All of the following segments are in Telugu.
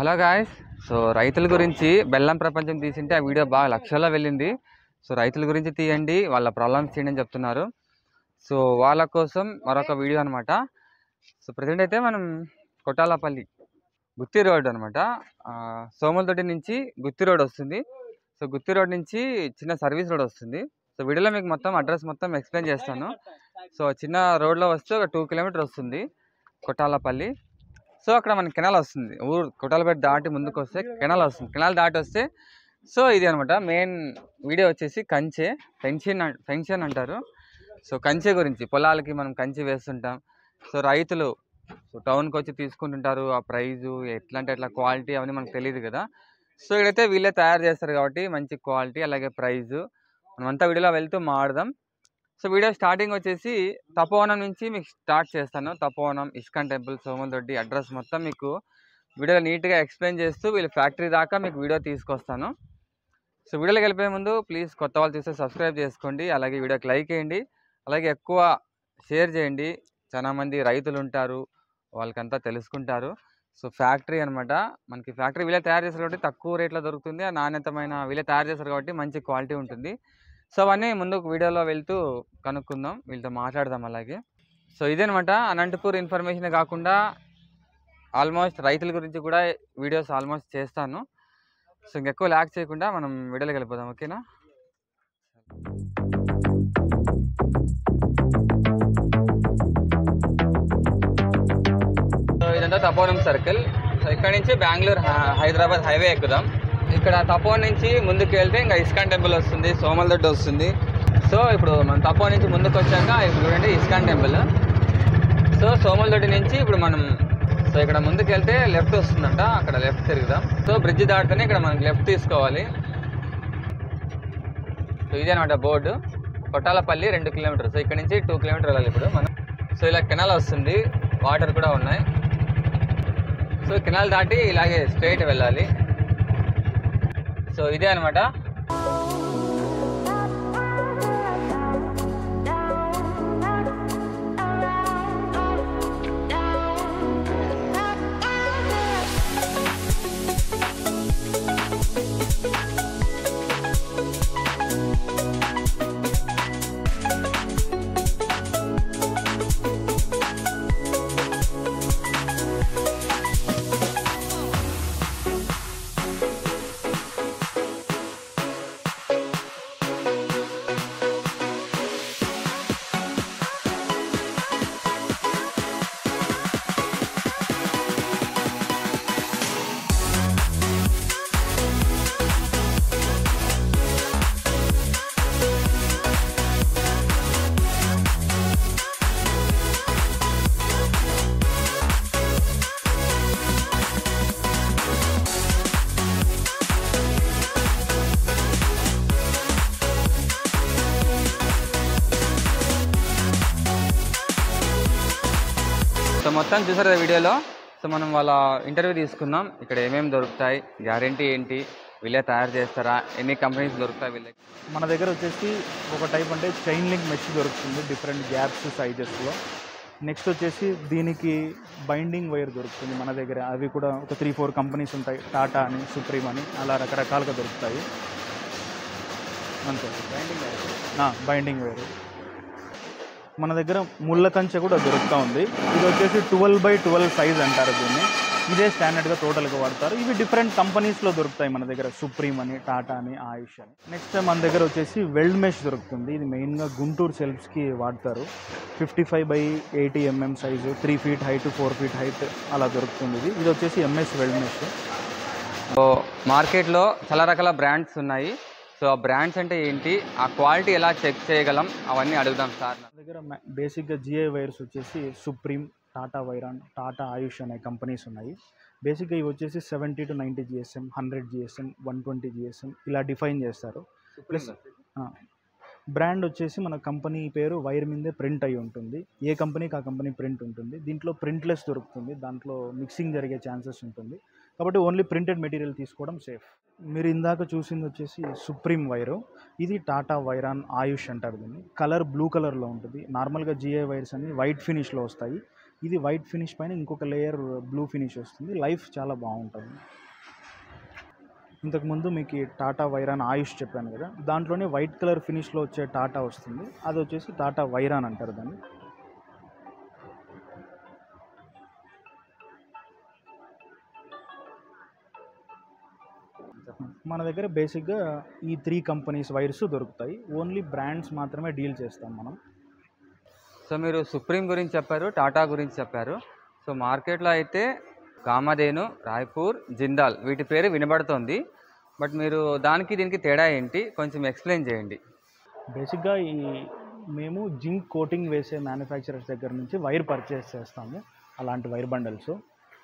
హలో గాయస్ సో రైతుల గురించి బెల్లం ప్రపంచం తీసింటే ఆ వీడియో బాగా లక్షల్లో వెళ్ళింది సో రైతుల గురించి తీయండి వాళ్ళ ప్రాబ్లమ్స్ తీయండి అని చెప్తున్నారు సో వాళ్ళ కోసం మరొక వీడియో అనమాట సో ప్రజెంట్ అయితే మనం కొట్టాలపల్లి గుత్తి రోడ్ అనమాట సోమలతోటి నుంచి గుత్తి రోడ్ వస్తుంది సో గుత్తి రోడ్ నుంచి చిన్న సర్వీస్ రోడ్ వస్తుంది సో వీడియోలో మీకు మొత్తం అడ్రస్ మొత్తం ఎక్స్ప్లెయిన్ చేస్తాను సో చిన్న రోడ్లో వస్తే ఒక టూ కిలోమీటర్ వస్తుంది కొట్టాలపల్లి సో అక్కడ మనకి కెనాల్ వస్తుంది ఊరు కొట్టాలపేట దాటి ముందుకు వస్తే కెనాల్ వస్తుంది కెనాల్ దాటి వస్తే సో ఇది అనమాట మెయిన్ వీడియో వచ్చేసి కంచె పెన్షన్ పెన్షన్ అంటారు సో కంచె గురించి పొలాలకి మనం కంచె వేస్తుంటాం సో రైతులు సో టౌన్కి వచ్చి తీసుకుంటుంటారు ఆ ప్రైజు ఎట్లా అంటే ఎట్లా క్వాలిటీ అవన్నీ మనకు తెలియదు కదా సో ఇక్కడైతే వీళ్ళే తయారు చేస్తారు కాబట్టి మంచి క్వాలిటీ అలాగే ప్రైజు మనమంతా వీడియోలో వెళ్తూ మాడదాం సో వీడియో స్టార్టింగ్ వచ్చేసి తపోవనం నుంచి మీకు స్టార్ట్ చేస్తాను Tapovanam ISKCON temple Somaladoddi address మొత్తం మీకు వీడియోలో నీట్గా ఎక్స్ప్లెయిన్ చేస్తూ వీళ్ళ ఫ్యాక్టరీ దాకా మీకు వీడియో తీసుకొస్తాను సో వీడియోలోకి వెళ్ళిపోయే ముందు ప్లీజ్ కొత్త వాళ్ళు చూస్తే సబ్స్క్రైబ్ చేసుకోండి అలాగే వీడియోకి లైక్ చేయండి అలాగే ఎక్కువ షేర్ చేయండి చాలా మంది రైతులు ఉంటారు వాళ్ళకంతా తెలుసుకుంటారు సో ఫ్యాక్టరీ అనమాట మనకి ఫ్యాక్టరీ వీళ్ళే తయారు చేస్తారు కాబట్టి తక్కువ రేట్లో దొరుకుతుంది ఆ నాణ్యతమైన వీళ్ళే తయారు చేస్తారు కాబట్టి మంచి క్వాలిటీ ఉంటుంది సో అవన్నీ ముందుకు వీడియోలో వెళ్తూ కనుక్కుందాం వీళ్ళతో మాట్లాడదాం అలాగే సో ఇదేనమాట అనంతపూర్ ఇన్ఫర్మేషన్ కాకుండా ఆల్మోస్ట్ రైతుల గురించి కూడా వీడియోస్ ఆల్మోస్ట్ చేస్తాను సో ఇంకెక్కువ ల్యాక్ చేయకుండా మనం వీడియోలోకి వెళ్ళిపోదాం ఓకేనా సో ఇదంతా తపోవనం సర్కిల్ సో ఇక్కడ నుంచి బెంగళూరు హై- హైదరాబాద్ హైవే ఎక్కుదాం ఇక్కడ తపోవన్ నుంచి ముందుకు వెళ్తే ఇంకా ఇస్కాన్ టెంపుల్ వస్తుంది సోమలదొడ్డి వస్తుంది సో ఇప్పుడు మనం తపోవన్ నుంచి ముందుకు వచ్చాక ఇప్పుడు చూడండి ఇస్కాన్ టెంపుల్ సో సోమలదొడ్డి నుంచి ఇప్పుడు మనం సో ఇక్కడ ముందుకు వెళ్తే లెఫ్ట్ వస్తుందంట అక్కడ లెఫ్ట్ తిరుగుదాం సో బ్రిడ్జ్ దాటితేనే ఇక్కడ మనకి లెఫ్ట్ తీసుకోవాలి సో ఇదే అనమాట బోర్డు కొట్టాలపల్లి రెండు కిలోమీటర్ సో ఇక్కడ నుంచి టూ కిలోమీటర్ వెళ్ళాలి ఇప్పుడు మనం సో ఇలా కెనాల్ వస్తుంది వాటర్ కూడా ఉన్నాయి సో కెనాల్ దాటి ఇలాగే స్ట్రైట్ వెళ్ళాలి సో ఇదే అనమాట సో మొత్తం చూసారు కదా వీడియోలో సో మనం వాళ్ళ ఇంటర్వ్యూ తీసుకున్నాం ఇక్కడ ఏమేమి దొరుకుతాయి గ్యారంటీ ఏంటి వీళ్ళే తయారు చేస్తారా ఎన్ని కంపెనీస్ దొరుకుతాయి వీళ్ళకి మన దగ్గర వచ్చేసి ఒక టైప్ అంటే చైన్ లింక్ మెష్ దొరుకుతుంది డిఫరెంట్ గ్యాప్స్ సైజెస్లో నెక్స్ట్ వచ్చేసి దీనికి బైండింగ్ వైర్ దొరుకుతుంది మన దగ్గర అవి కూడా ఒక త్రీ ఫోర్ కంపెనీస్ ఉంటాయి టాటా అని సుప్రీం అని అలా రకరకాలుగా దొరుకుతాయి అంతే బైండింగ్ వైర్ మన దగ్గర ముళ్ళ కంచె కూడా దొరుకుతూ ఉంది ఇది వచ్చేసి ట్వెల్వ్ బై ట్వెల్వ్ సైజ్ అంటారు దీన్ని ఇదే స్టాండర్డ్గా టోటల్గా వాడతారు ఇవి డిఫరెంట్ కంపెనీస్లో దొరుకుతాయి మన దగ్గర సుప్రీం అని టాటా అని ఆయుష్ అని నెక్స్ట్ మన దగ్గర వచ్చేసి వెల్డ్ మెష్ దొరుకుతుంది ఇది మెయిన్గా గుంటూరు సెల్ఫ్స్కి వాడతారు fifty five by eighty mm size three feet height four feet height అలా దొరుకుతుంది ఇది ఇది వచ్చేసి ఎంఎస్ వెల్డ్ మెష్ సో మార్కెట్లో చాలా రకాల బ్రాండ్స్ ఉన్నాయి సో ఆ బ్రాండ్స్ అంటే ఏంటి ఆ క్వాలిటీ ఎలా చెక్ చేయగలం అవన్నీ అడుగుదాం సార్ మన దగ్గర బేసిక్గా జిఐ వైర్స్ వచ్చేసి సుప్రీం టాటా వైరాన్ టాటా ఆయుష్ అనే కంపెనీస్ ఉన్నాయి బేసిక్గా ఇవి వచ్చేసి seventy to ninety GSM hundred GSM one twenty GSM ఇలా డిఫైన్ చేస్తారు ప్లస్ బ్రాండ్ వచ్చేసి మన కంపెనీ పేరు వైర్ మీదే ప్రింట్ అయి ఉంటుంది ఏ కంపెనీకి ఆ కంపెనీ ప్రింట్ ఉంటుంది దీంట్లో ప్రింట్లెస్ దొరుకుతుంది దాంట్లో మిక్సింగ్ జరిగే ఛాన్సెస్ ఉంటుంది కాబట్టి ఓన్లీ ప్రింటెడ్ మెటీరియల్ తీసుకోవడం సేఫ్ మీరు ఇందాక చూసింది వచ్చేసి సుప్రీం వైరు ఇది టాటా వైరాన్ ఆయుష్ అంటారు దీన్ని కలర్ బ్లూ కలర్లో ఉంటుంది నార్మల్గా జిఐ వైర్స్ అన్ని వైట్ ఫినిష్లో వస్తాయి ఇది వైట్ ఫినిష్ పైన ఇంకొక లేయర్ బ్లూ ఫినిష్ వస్తుంది లైఫ్ చాలా బాగుంటుంది ఇంతకుముందు మీకు ఈ టాటా వైరాన్ ఆయుష్ చెప్పాను కదా దాంట్లోనే వైట్ కలర్ ఫినిష్లో వచ్చే టాటా వస్తుంది అది వచ్చేసి టాటా వైరాన్ అంటారు దాన్ని మన దగ్గర బేసిక్గా ఈ త్రీ కంపెనీస్ వైర్స్ దొరుకుతాయి ఓన్లీ బ్రాండ్స్ మాత్రమే డీల్ చేస్తాం మనం సో మీరు సుప్రీం గురించి చెప్పారు టాటా గురించి చెప్పారు సో మార్కెట్లో అయితే కామధేను రాయ్పూర్ జిందాల్ వీటి పేరు వినబడుతోంది బట్ మీరు దానికి దీనికి తేడా ఏంటి కొంచెం ఎక్స్ప్లెయిన్ చేయండి బేసిక్గా ఈ మేము జింక్ కోటింగ్ వేసే మ్యానుఫ్యాక్చరర్స్ దగ్గర నుంచి వైర్ పర్చేస్ చేస్తాము అలాంటి వైర్ బండల్స్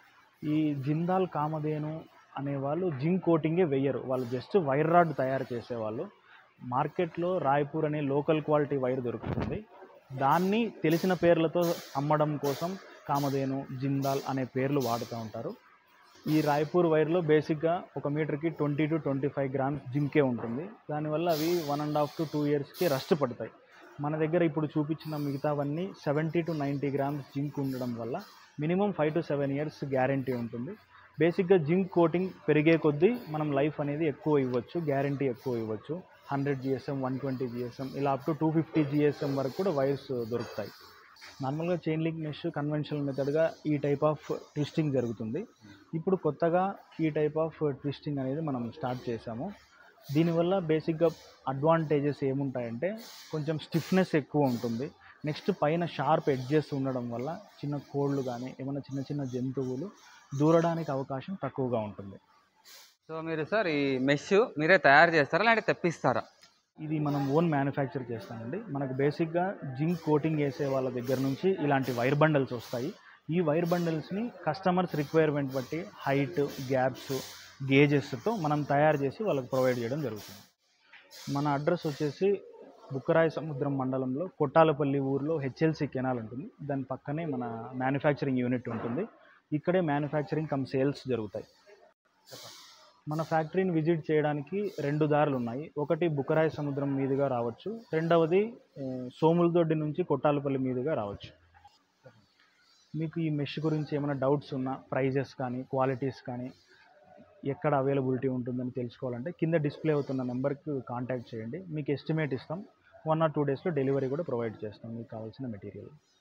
ఈ జిందాల్ కామధేను అనేవాళ్ళు జింక్ కోటింగే వెయ్యరు వాళ్ళు జస్ట్ వైర్ రాడ్ తయారు చేసేవాళ్ళు మార్కెట్లో రాయ్పూర్ అనే లోకల్ క్వాలిటీ వైర్ దొరుకుతుంది దాన్ని తెలిసిన పేర్లతో అమ్మడం కోసం కామధేను జిందాల్ అనే పేర్లు వాడుతూ ఉంటారు ఈ రాయ్పూర్ వైర్లో బేసిక్గా ఒక మీటర్కి twenty two twenty five grams జింకే ఉంటుంది దానివల్ల అవి one and half to two ఇయర్స్కి రస్ట్ పడతాయి మన దగ్గర ఇప్పుడు చూపించిన మిగతావన్నీ seventy to ninety grams zinc ఉండడం వల్ల minimum five to seven years guarantee ఉంటుంది బేసిక్గా జింక్ కోటింగ్ పెరిగే కొద్దీ మనం లైఫ్ అనేది ఎక్కువ ఇవ్వచ్చు గ్యారంటీ ఎక్కువ ఇవ్వచ్చు hundred GSM one twenty GSM ఇలా up to two fifty GSM వరకు కూడా వైర్స్ దొరుకుతాయి నార్మల్గా చైన్ లింక్ మెష్ కన్వెన్షనల్ మెథడ్గా ఈ టైప్ ఆఫ్ ట్విస్టింగ్ జరుగుతుంది ఇప్పుడు కొత్తగా ఈ టైప్ ఆఫ్ ట్విస్టింగ్ అనేది మనం స్టార్ట్ చేసాము దీనివల్ల బేసిక్గా అడ్వాంటేజెస్ ఏముంటాయంటే కొంచెం స్టిఫ్నెస్ ఎక్కువ ఉంటుంది నెక్స్ట్ పైన షార్ప్ ఎడ్జెస్ ఉండడం వల్ల చిన్న కోళ్ళు కానీ ఏమైనా చిన్న చిన్న జంతువులు దూరడానికి అవకాశం తక్కువగా ఉంటుంది సో మీరు సార్ ఈ మెష్ మీరే తయారు చేస్తారా లేదంటే తెప్పిస్తారా ఇది మనం ఓన్ మ్యానుఫ్యాక్చర్ చేస్తామండి మనకు బేసిక్గా జింక్ కోటింగ్ వేసే వాళ్ళ దగ్గర నుంచి ఇలాంటి వైర్ బండల్స్ వస్తాయి ఈ వైర్ బండల్స్ని కస్టమర్స్ రిక్వైర్మెంట్ బట్టి హైట్ గ్యాప్స్ గేజెస్తో మనం తయారు చేసి వాళ్ళకి ప్రొవైడ్ చేయడం జరుగుతుంది మన అడ్రస్ వచ్చేసి బుక్కరాయ సముద్రం మండలంలో కొట్టాలపల్లి ఊర్లో హెచ్ఎల్సి కెనాల్ ఉంటుంది దాని పక్కనే మన మ్యానుఫ్యాక్చరింగ్ యూనిట్ ఉంటుంది ఇక్కడే మ్యానుఫ్యాక్చరింగ్ కమ్ సేల్స్ జరుగుతాయి మన ఫ్యాక్టరీని విజిట్ చేయడానికి రెండు దారులు ఉన్నాయి ఒకటి బుకరాయ సముద్రం మీదుగా రావచ్చు రెండవది ఆ, సోములదొడ్డి నుంచి కొట్టాలపల్లి మీదుగా రావచ్చు మీకు ఈ మెష్ గురించి ఏమైనా డౌట్స్ ఉన్నా ప్రైజెస్ కానీ క్వాలిటీస్ కానీ ఎక్కడ అవైలబిలిటీ ఉంటుందని తెలుసుకోవాలంటే కింద డిస్ప్లే అవుతున్న నెంబర్కి కాంటాక్ట్ చేయండి మీకు ఎస్టిమేట్ ఇస్తాం వన్ ఆర్ టూ డేస్లో డెలివరీ కూడా ప్రొవైడ్ చేస్తాం మీకు కావాల్సిన మెటీరియల్